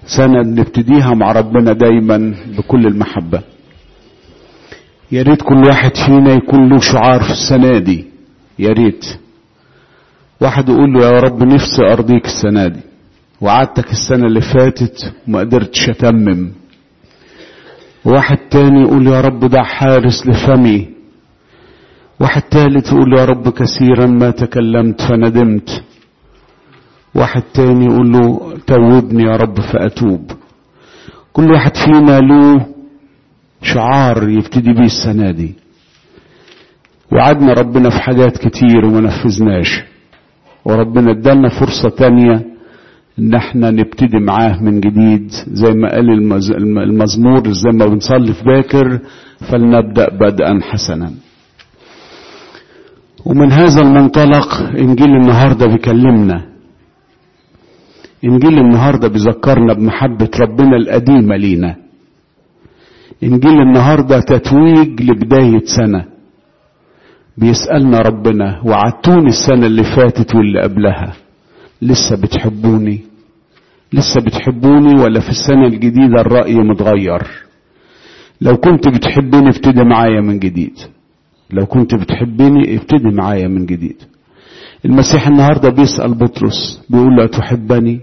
سنة نبتديها مع ربنا دايما بكل المحبة يا ريت كل واحد فينا يكون له شعار في السنة دي يا ريت واحد يقول له يا رب نفسي ارضيك السنة دي وعدتك السنة اللي فاتت وما قدرتش اتمم واحد تاني يقول يا رب دع حارس لفمي واحد تالت يقول يا رب كثيرا ما تكلمت فندمت واحد تاني يقول له توبني يا رب فأتوب كل واحد فينا له شعار يبتدي بيه السنة دي وعدنا ربنا في حاجات كتير وما نفذناش وربنا ادالنا فرصة تانية ان احنا نبتدي معاه من جديد زي ما قال المز... المزمور زي ما بنصلي في باكر فلنبدأ بدءا حسنا ومن هذا المنطلق انجيل النهارده بيكلمنا انجيل النهارده بيذكرنا بمحبه ربنا القديمه لينا انجيل النهارده تتويج لبدايه سنه بيسالنا ربنا وعدتوني السنه اللي فاتت واللي قبلها لسه بتحبوني لسه بتحبوني ولا في السنه الجديده الراي متغير لو كنت بتحبني ابتدي معايا من جديد لو كنت بتحبني ابتدي معايا من جديد المسيح النهاردة بيسأل بطرس بيقول له أتحبني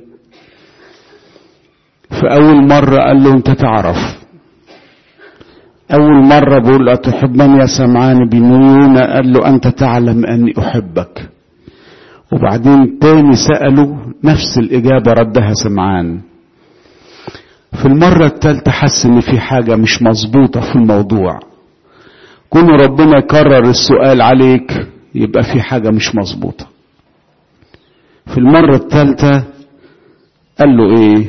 فأول مرة قال له أنت تعرف أول مرة بيقول له أتحبني يا سمعان بن قال له أنت تعلم أني أحبك وبعدين تاني سأله نفس الإجابة ردها سمعان في المرة الثالثة حس إن في حاجة مش مظبوطة في الموضوع كون ربنا يكرر السؤال عليك يبقى في حاجة مش مظبوطة في المرة الثالثة قال له ايه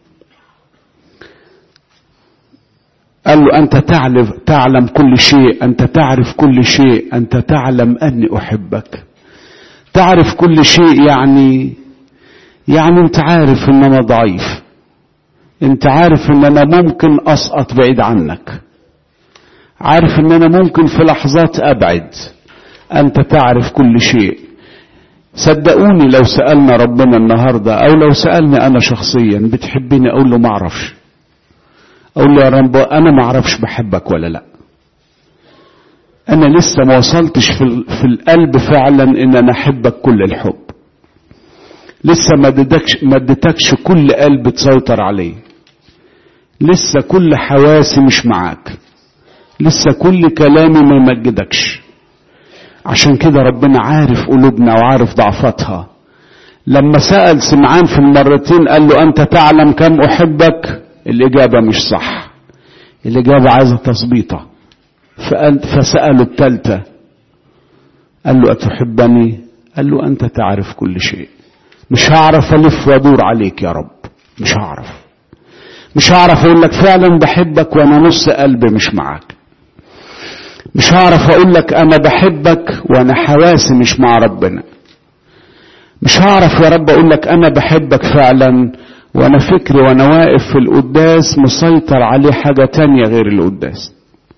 قال له انت تعلم تعلم كل شيء انت تعرف كل شيء انت تعلم اني احبك تعرف كل شيء يعني يعني انت عارف ان انا ضعيف انت عارف ان انا ممكن اسقط بعيد عنك عارف ان انا ممكن في لحظات ابعد انت تعرف كل شيء صدقوني لو سألنا ربنا النهاردة او لو سألني انا شخصيا بتحبني اقول له ما اعرفش اقول له يا رب انا ما اعرفش بحبك ولا لا انا لسه ما وصلتش في, في القلب فعلا ان انا احبك كل الحب لسه ما اديتكش ما اديتكش كل قلب تسيطر عليه لسه كل حواسي مش معاك لسه كل كلامي ما يمجدكش عشان كده ربنا عارف قلوبنا وعارف ضعفاتها لما سأل سمعان في المرتين قال له أنت تعلم كم أحبك الإجابة مش صح الإجابة عايزة تظبيطة فسأله التالتة قال له أتحبني قال له أنت تعرف كل شيء مش هعرف ألف وأدور عليك يا رب مش هعرف مش هعرف أقول لك فعلا بحبك وأنا نص قلبي مش معاك مش هعرف اقول لك انا بحبك وانا حواسي مش مع ربنا مش هعرف يا رب اقول لك انا بحبك فعلا وانا فكري وانا واقف في القداس مسيطر عليه حاجة تانية غير القداس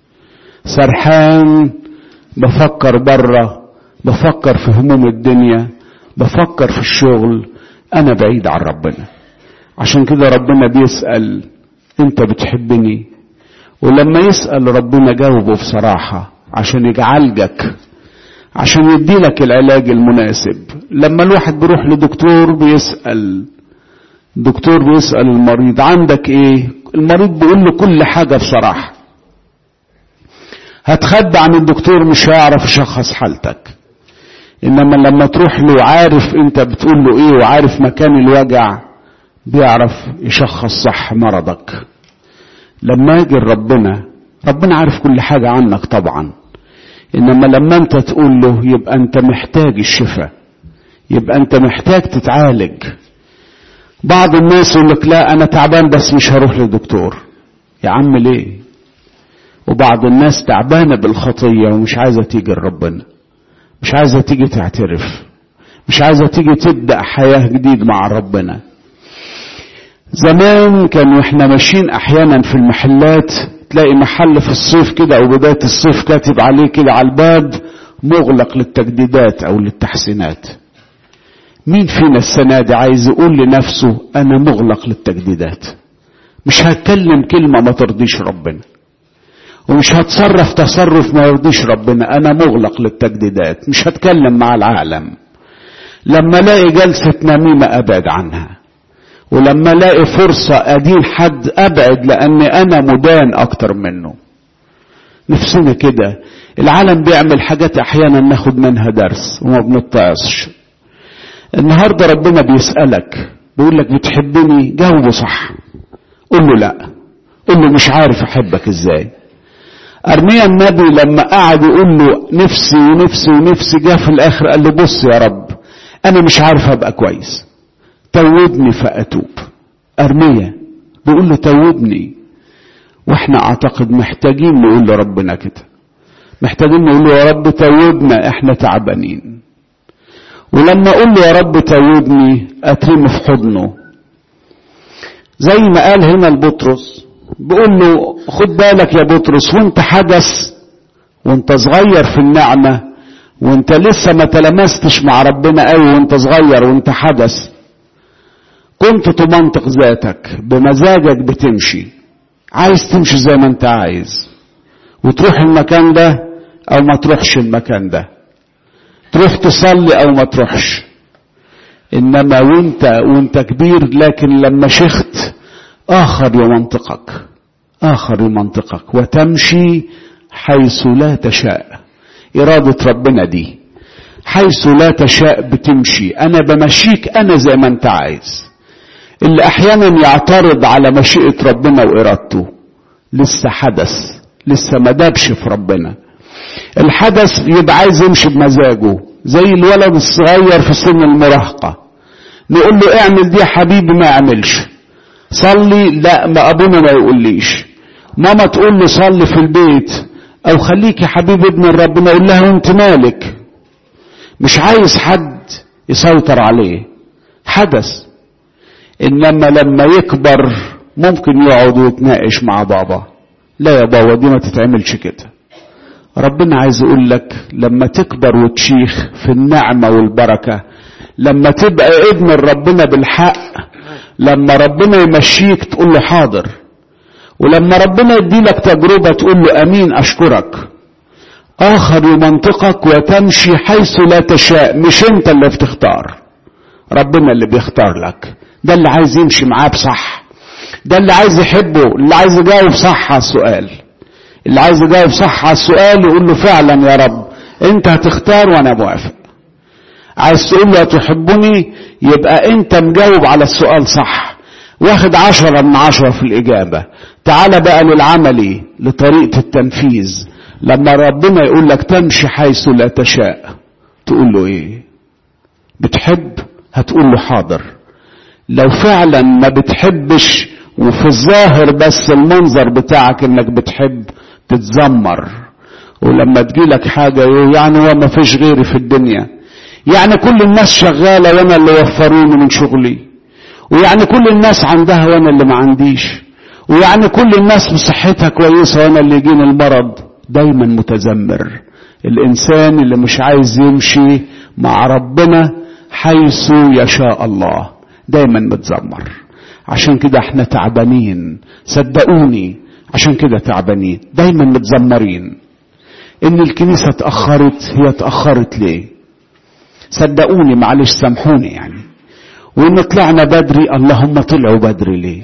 سرحان بفكر بره بفكر في هموم الدنيا بفكر في الشغل انا بعيد عن ربنا عشان كده ربنا بيسأل انت بتحبني ولما يسأل ربنا جاوبه بصراحة عشان يجعلجك عشان يديلك العلاج المناسب لما الواحد بيروح لدكتور بيسأل دكتور بيسأل المريض عندك ايه المريض بيقول له كل حاجة بصراحة هتخبى عن الدكتور مش هيعرف يشخص حالتك انما لما تروح له عارف انت بتقول له ايه وعارف مكان الوجع بيعرف يشخص صح مرضك لما يجي ربنا ربنا عارف كل حاجة عنك طبعا إنما لما أنت تقول له يبقى أنت محتاج الشفاء يبقى أنت محتاج تتعالج بعض الناس يقول لك لا أنا تعبان بس مش هروح لدكتور يا عم ليه وبعض الناس تعبانة بالخطية ومش عايزة تيجي لربنا مش عايزة تيجي تعترف مش عايزة تيجي تبدأ حياة جديد مع ربنا زمان كانوا احنا ماشيين احيانا في المحلات تلاقي محل في الصيف كده او بداية الصيف كاتب عليه كده على الباب مغلق للتجديدات او للتحسينات مين فينا السنة دي عايز يقول لنفسه انا مغلق للتجديدات مش هتكلم كلمة ما ترضيش ربنا ومش هتصرف تصرف ما يرضيش ربنا انا مغلق للتجديدات مش هتكلم مع العالم لما الاقي جلسة نميمة ابعد عنها ولما الاقي فرصة ادين حد ابعد لاني انا مدان اكتر منه نفسنا كده العالم بيعمل حاجات احيانا ناخد منها درس وما بنتعصش النهارده ربنا بيسألك بيقول لك بتحبني جاوبه صح قول له لا قول له مش عارف احبك ازاي ارميا النبي لما قعد يقول له نفسي ونفسي ونفسي جه في الاخر قال له بص يا رب انا مش عارف ابقى كويس توبني فاتوب ارميا بيقول له توبني واحنا اعتقد محتاجين نقول لربنا كده محتاجين نقول له يا رب توبنا احنا تعبانين ولما اقول له يا رب توبني اترمي في حضنه زي ما قال هنا لبطرس بيقول له خد بالك يا بطرس وانت حدث وانت صغير في النعمة وانت لسه ما تلمستش مع ربنا قوي وانت صغير وانت حدث كنت تمنطق ذاتك بمزاجك بتمشي عايز تمشي زي ما انت عايز وتروح المكان ده او ما تروحش المكان ده تروح تصلي او ما تروحش انما وانت وانت كبير لكن لما شخت اخر يمنطقك اخر يمنطقك وتمشي حيث لا تشاء اراده ربنا دي حيث لا تشاء بتمشي انا بمشيك انا زي ما انت عايز اللي احيانا يعترض على مشيئه ربنا وارادته لسه حدث لسه ما دابش في ربنا الحدث يبقى عايز يمشي بمزاجه زي الولد الصغير في سن المراهقة نقول له اعمل دي يا حبيبي ما يعملش صلي لا ما ابونا ما يقوليش ماما تقول له صلي في البيت او خليك يا حبيبي ابن ربنا يقول لها وانت مالك مش عايز حد يسيطر عليه حدث انما لما يكبر ممكن يقعد ويتناقش مع بابا لا يا بابا دي ما تتعملش كده ربنا عايز يقول لك لما تكبر وتشيخ في النعمة والبركة لما تبقى ابن ربنا بالحق لما ربنا يمشيك تقول له حاضر ولما ربنا يديلك تجربة تقول له امين اشكرك اخر يمنطقك وتمشي حيث لا تشاء مش انت اللي بتختار ربنا اللي بيختار لك ده اللي عايز يمشي معاه بصح ده اللي عايز يحبه اللي عايز يجاوب صح على السؤال اللي عايز يجاوب صح على السؤال يقول له فعلا يا رب انت هتختار وانا موافق عايز تقول له تحبني يبقى انت مجاوب على السؤال صح واخد عشرة من عشرة في الإجابة تعال بقى للعملي لطريقة التنفيذ لما ربنا يقول لك تمشي حيث لا تشاء تقول له ايه بتحب هتقول له حاضر لو فعلا ما بتحبش وفي الظاهر بس المنظر بتاعك انك بتحب تتذمر ولما تجيلك حاجة يعني هو ما فيش غيري في الدنيا يعني كل الناس شغالة وانا اللي وفروني من شغلي ويعني كل الناس عندها وانا اللي ما عنديش ويعني كل الناس بصحتها كويسة وانا اللي يجيني المرض دايما متذمر الانسان اللي مش عايز يمشي مع ربنا حيث يشاء الله دايما متذمر عشان كده احنا تعبانين صدقوني عشان كده تعبانين دايما متذمرين ان الكنيسة اتأخرت هي اتأخرت ليه صدقوني معلش سامحوني يعني وان طلعنا بدري اللهم طلعوا بدري ليه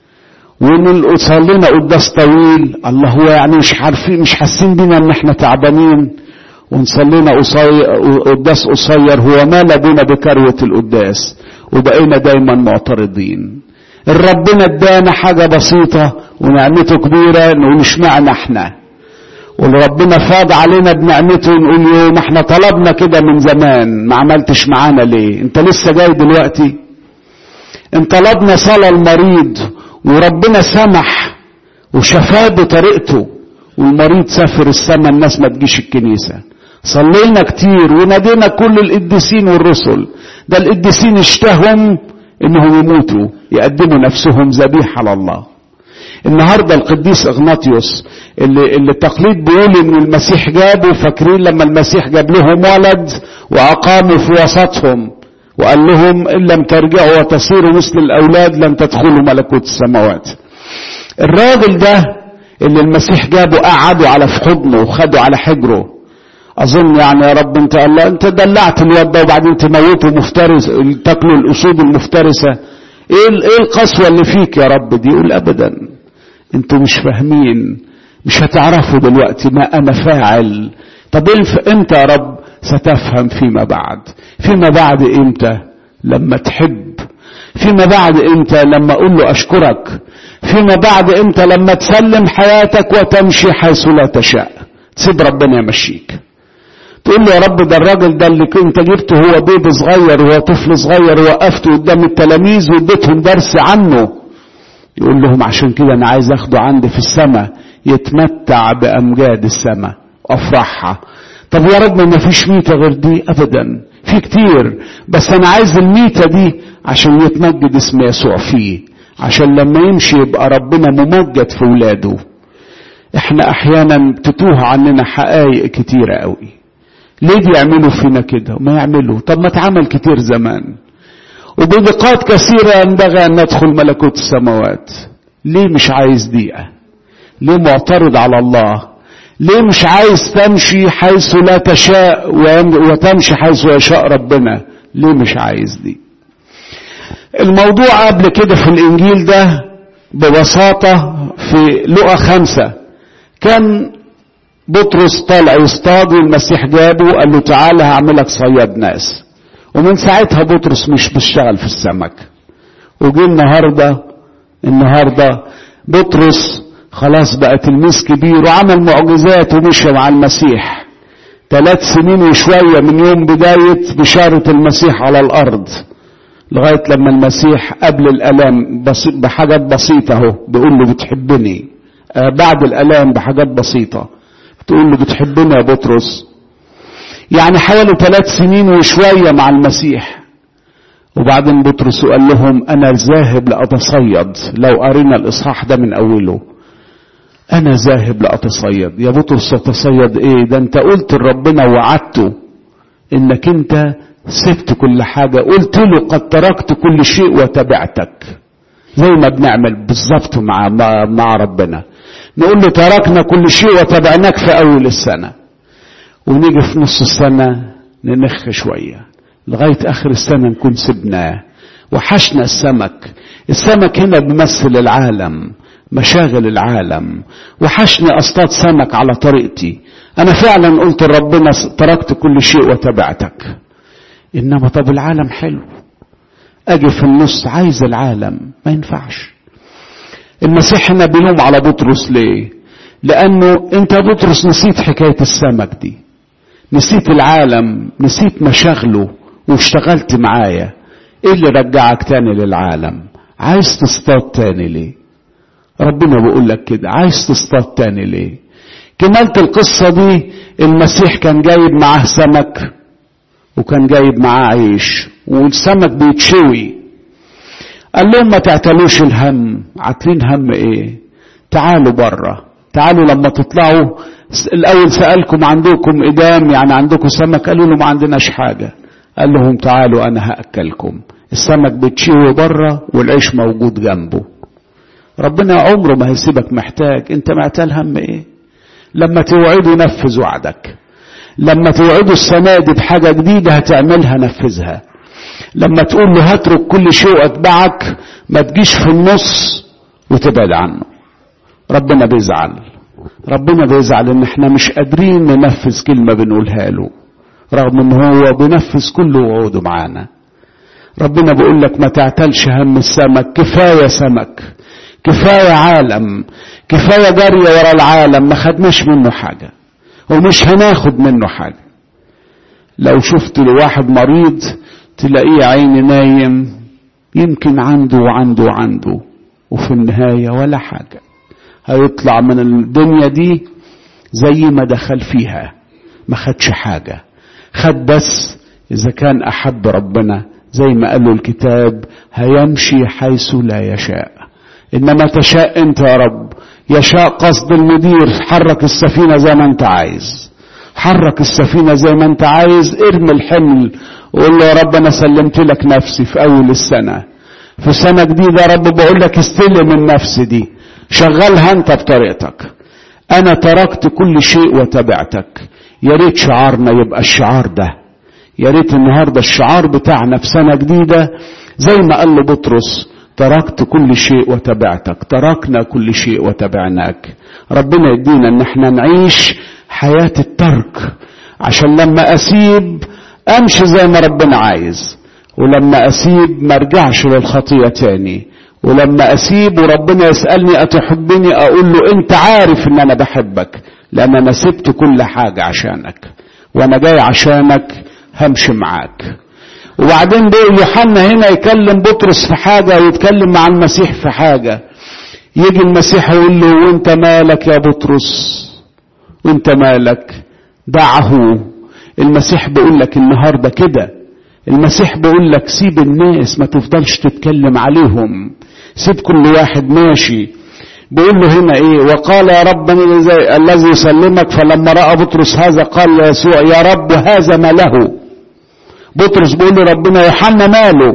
وان صلينا قداس طويل الله هو يعني مش عارفين مش حاسين بينا ان احنا تعبانين ونصلينا قداس قصير هو ما لبنا بكروة القداس وبقينا دايما معترضين الربنا ادانا حاجة بسيطة ونعمته كبيرة نقول اشمعنى احنا وربنا فاض علينا بنعمته نقول يوم احنا طلبنا كده من زمان ما عملتش معانا ليه انت لسه جاي دلوقتي ان طلبنا صلاة المريض وربنا سمح وشفاه بطريقته والمريض سافر السماء الناس ما تجيش الكنيسة صلينا كتير ونادينا كل القديسين والرسل ده القديسين اشتهوا انهم يموتوا يقدموا نفسهم ذبيحة لله النهاردة القديس اغناطيوس اللي, اللي التقليد بيقول ان المسيح جابه فاكرين لما المسيح جاب لهم ولد واقاموا في وسطهم وقال لهم ان لم ترجعوا وتصيروا مثل الاولاد لن تدخلوا ملكوت السماوات الراجل ده اللي المسيح جابه قعده على في حضنه وخده على حجره اظن يعني يا رب انت الله انت دلعت الواد ده وبعدين تموته مفترس تاكلوا الاسود المفترسه ايه ايه القسوه اللي فيك يا رب دي يقول ابدا انتوا مش فاهمين مش هتعرفوا دلوقتي ما انا فاعل طب امتى يا رب ستفهم فيما بعد فيما بعد امتى لما تحب فيما بعد امتى لما اقول له اشكرك فيما بعد امتى لما تسلم حياتك وتمشي حيث لا تشاء تسيب ربنا يمشيك تقول له يا رب ده الراجل ده اللي كنت جبته هو بيبي صغير وهو طفل صغير وقفته قدام التلاميذ واديتهم درس عنه يقول لهم عشان كده انا عايز اخده عندي في السماء يتمتع بامجاد السماء افرحها طب يا رب ما فيش ميته غير دي ابدا في كتير بس انا عايز الميته دي عشان يتمجد اسم يسوع فيه عشان لما يمشي يبقى ربنا ممجد في ولاده احنا احيانا تتوه عننا حقائق كتيرة قوي ليه بيعملوا فينا كده ما يعملوا طب ما اتعمل كتير زمان وبدقات كثيرة ينبغي ان ندخل ملكوت السماوات ليه مش عايز دقيقة ليه معترض على الله ليه مش عايز تمشي حيث لا تشاء وتمشي حيث يشاء ربنا ليه مش عايز دي الموضوع قبل كده في الانجيل ده ببساطة في لقى خمسة كان بطرس طالع يصطاد والمسيح جابه قال له تعالى هعملك صياد ناس ومن ساعتها بطرس مش بيشتغل في السمك وجي النهارده النهارده بطرس خلاص بقى تلميذ كبير وعمل معجزات ومشى مع المسيح ثلاث سنين وشوية من يوم بداية بشارة المسيح على الأرض لغاية لما المسيح قبل الألام بسيط بحاجات بسيطة اهو بيقول له بتحبني آه بعد الألام بحاجات بسيطة بتقول له بتحبني يا بطرس يعني حوالي ثلاث سنين وشوية مع المسيح وبعدين بطرس قال لهم أنا ذاهب لأتصيد لو قرينا الإصحاح ده من أوله أنا ذاهب لأتصيد يا بطرس تتصيد إيه ده أنت قلت لربنا وعدته إنك أنت سبت كل حاجة قلت له قد تركت كل شيء وتبعتك زي ما بنعمل بالظبط مع, مع ربنا نقول له تركنا كل شيء وتبعناك في أول السنة ونيجي في نص السنة ننخ شوية لغاية آخر السنة نكون سبناه وحشنا السمك السمك هنا بيمثل العالم مشاغل العالم وحشني اصطاد سمك على طريقتي انا فعلا قلت لربنا تركت كل شيء وتبعتك انما طب العالم حلو اجي في النص عايز العالم ما ينفعش المسيح هنا بيلوم على بطرس ليه لانه انت يا بطرس نسيت حكايه السمك دي نسيت العالم نسيت مشاغله واشتغلت معايا ايه اللي رجعك تاني للعالم عايز تصطاد تاني ليه ربنا بيقول لك كده عايز تصطاد تاني ليه كمالة القصة دي المسيح كان جايب معاه سمك وكان جايب معاه عيش والسمك بيتشوي قال لهم ما تعتلوش الهم عاتلين هم ايه تعالوا بره تعالوا لما تطلعوا الاول سألكم عندكم ادام يعني عندكم سمك قالوا له ما عندناش حاجة قال لهم تعالوا انا هأكلكم السمك بتشوي بره والعيش موجود جنبه ربنا عمره ما هيسيبك محتاج انت معتال هم ايه لما توعده نفذ وعدك لما توعده السنة دي بحاجة جديدة هتعملها نفذها لما تقول له هترك كل شيء واتبعك ما تجيش في النص وتبعد عنه ربنا بيزعل ربنا بيزعل ان احنا مش قادرين ننفذ كلمة بنقولها له رغم ان هو بينفذ كل وعوده معانا ربنا بيقول لك ما تعتلش هم السمك كفاية سمك كفاية عالم كفاية جري ورا العالم ما خدناش منه حاجة ومش هناخد منه حاجة لو شفت لواحد مريض تلاقيه عيني نايم يمكن عنده وعنده وعنده وفي النهاية ولا حاجة هيطلع من الدنيا دي زي ما دخل فيها ما خدش حاجة خد بس إذا كان أحب ربنا زي ما قال له الكتاب هيمشي حيث لا يشاء إنما تشاء أنت يا رب يشاء قصد المدير حرك السفينة زي ما أنت عايز حرك السفينة زي ما أنت عايز ارمي الحمل وقول له يا رب أنا سلمت لك نفسي في أول السنة في سنة جديدة يا رب بقول لك استلم النفس دي شغلها انت بطريقتك انا تركت كل شيء وتبعتك يا ريت شعارنا يبقى الشعار ده يا ريت النهارده الشعار بتاعنا في سنه جديده زي ما قال له بطرس تركت كل شيء وتبعتك تركنا كل شيء وتبعناك ربنا يدينا ان احنا نعيش حياه الترك عشان لما اسيب امشي زي ما ربنا عايز ولما اسيب ما ارجعش للخطيه تاني ولما اسيب وربنا يسالني اتحبني اقول له انت عارف ان انا بحبك لان انا سبت كل حاجه عشانك وانا جاي عشانك همشي معاك وبعدين بقى يوحنا هنا يكلم بطرس في حاجه ويتكلم مع المسيح في حاجه يجي المسيح يقول له وانت مالك يا بطرس وانت مالك دعه المسيح بيقول لك النهارده كده المسيح بيقول لك سيب الناس ما تفضلش تتكلم عليهم سيب كل واحد ماشي بيقول له هنا ايه وقال يا رب الذي يسلمك فلما راى بطرس هذا قال يسوع يا رب هذا ما له بطرس بيقول له ربنا يوحنا ماله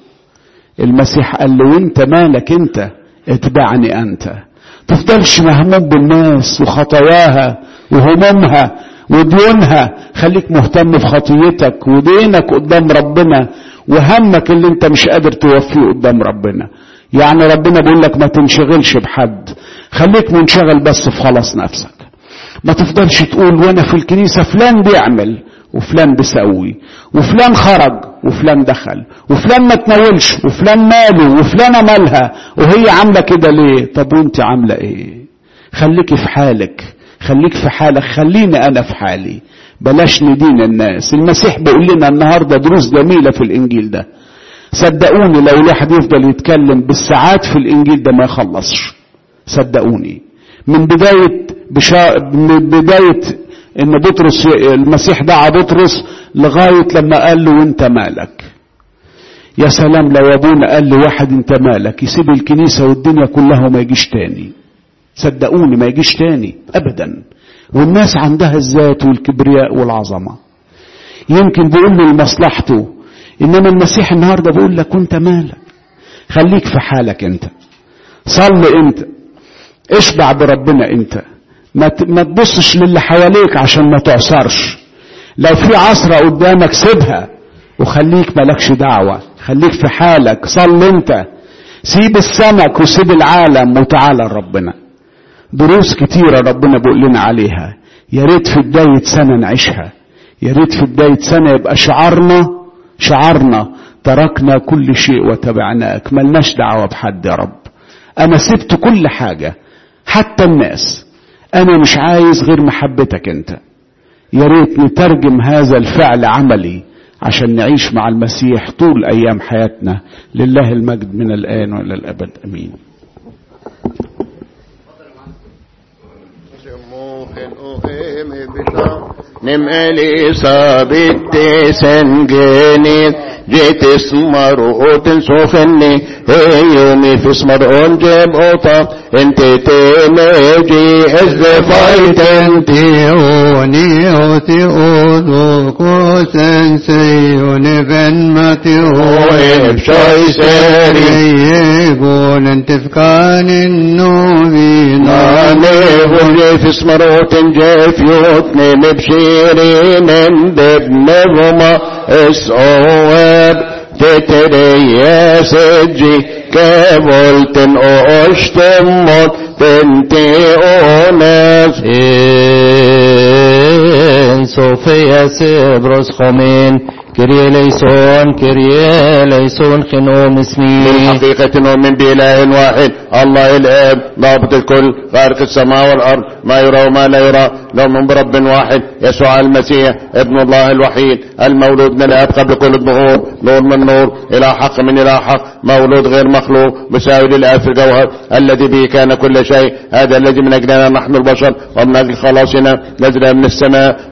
المسيح قال له انت مالك انت اتبعني انت تفضلش مهموم بالناس وخطاياها وهمومها وديونها خليك مهتم بخطيتك ودينك قدام ربنا وهمك اللي انت مش قادر توفيه قدام ربنا يعني ربنا بيقول لك ما تنشغلش بحد خليك منشغل بس في خلاص نفسك ما تفضلش تقول وانا في الكنيسة فلان بيعمل وفلان بيسوي وفلان خرج وفلان دخل وفلان ما تناولش وفلان ماله وفلانة مالها وهي عاملة كده ليه طب وانت عاملة ايه خليكي في حالك خليك في حالك خليني انا في حالي بلاش ندين الناس المسيح بيقول لنا النهارده دروس جميله في الانجيل ده صدقوني لو الواحد يفضل يتكلم بالساعات في الانجيل ده ما يخلصش صدقوني من بدايه بشا... من بدايه ان بطرس المسيح دعا بطرس لغايه لما قال له وانت مالك يا سلام لو ابونا قال لواحد انت مالك يسيب الكنيسه والدنيا كلها وما يجيش تاني صدقوني ما يجيش تاني ابدا والناس عندها الذات والكبرياء والعظمه يمكن بيقول له لمصلحته انما المسيح النهارده بيقول لك وانت مالك خليك في حالك انت صل انت اشبع بربنا انت ما ما تبصش للي حواليك عشان ما تعصرش لو في عصرة قدامك سيبها وخليك مالكش دعوة خليك في حالك صل انت سيب السمك وسيب العالم وتعالى لربنا دروس كتيرة ربنا بيقول لنا عليها يا ريت في بداية سنة نعيشها يا ريت في بداية سنة يبقى شعارنا شعارنا تركنا كل شيء وتبعناك ملناش دعوة بحد يا رب أنا سبت كل حاجة حتى الناس أنا مش عايز غير محبتك أنت يا ريت نترجم هذا الفعل عملي عشان نعيش مع المسيح طول أيام حياتنا لله المجد من الآن وإلى الأبد أمين نم اليسابيت سنجني جيت اسمر اوتن سوخني يومي في اسمر انجب اوطا انت تمجي ازدفايت انت Tioni oti odo kosen seyoni ben mati وإب شاي ساري يقول انت فكان النوبين ناني ولي في اسمر اوتن جيف يوتني مبشيرين بابن وما اسعواب تتري يا سجي كابولتن اوشتموت بنتي اوناس إن صوفيا سبروس خمين كريه ليسون كريه ليسون خنوم من اسمي حقيقة ومن بإله واحد الله الآب ضابط الكل خارق السماء والأرض ما يرى وما لا يرى لو من برب واحد يسوع المسيح ابن الله الوحيد المولود من الآب قبل كل الظهور نور من نور إلى حق من إلى حق مولود غير مخلوق مساوي للآب في الجوهر الذي به كان كل شيء هذا الذي من أجلنا نحن البشر ومن أجل خلاصنا نزل من السماء